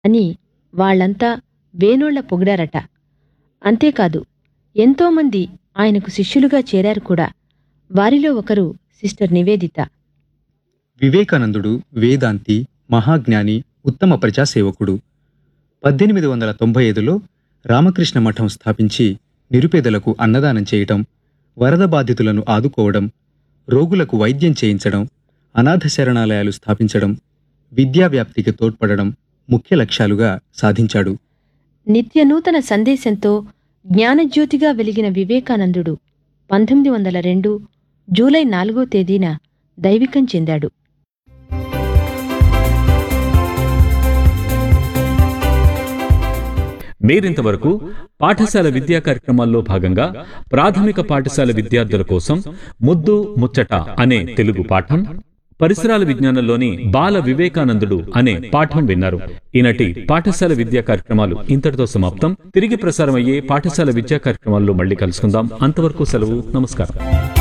అని వాళ్ళంతా వేనోళ్ల పొగిడారట అంతేకాదు ఎంతోమంది ఆయనకు శిష్యులుగా చేరారు కూడా వారిలో ఒకరు సిస్టర్ నివేదిత వివేకానందుడు వేదాంతి మహాజ్ఞాని ఉత్తమ ప్రజాసేవకుడు పద్దెనిమిది వందల తొంభై ఐదులో రామకృష్ణ మఠం స్థాపించి నిరుపేదలకు అన్నదానం చేయటం వరద బాధితులను ఆదుకోవడం రోగులకు వైద్యం చేయించడం అనాథ శరణాలయాలు స్థాపించడం విద్యా వ్యాప్తికి తోడ్పడడం ముఖ్య లక్ష్యాలుగా సాధించాడు నిత్యనూతన సందేశంతో జ్ఞానజ్యోతిగా వెలిగిన వివేకానందుడు పంతొమ్మిది వందల రెండు జూలై నాలుగో తేదీన దైవికం చెందాడు మీరింతవరకు పాఠశాల విద్యా కార్యక్రమాల్లో భాగంగా ప్రాథమిక పాఠశాల విద్యార్థుల కోసం ముద్దు ముచ్చట అనే తెలుగు పాఠం పరిసరాల విజ్ఞానంలోని బాల వివేకానందుడు అనే పాఠం విన్నారు ఈనాటి పాఠశాల విద్యా కార్యక్రమాలు ఇంతటితో సమాప్తం తిరిగి ప్రసారం అయ్యే పాఠశాల విద్యా కార్యక్రమాల్లో మళ్ళీ కలుసుకుందాం అంతవరకు సెలవు నమస్కారం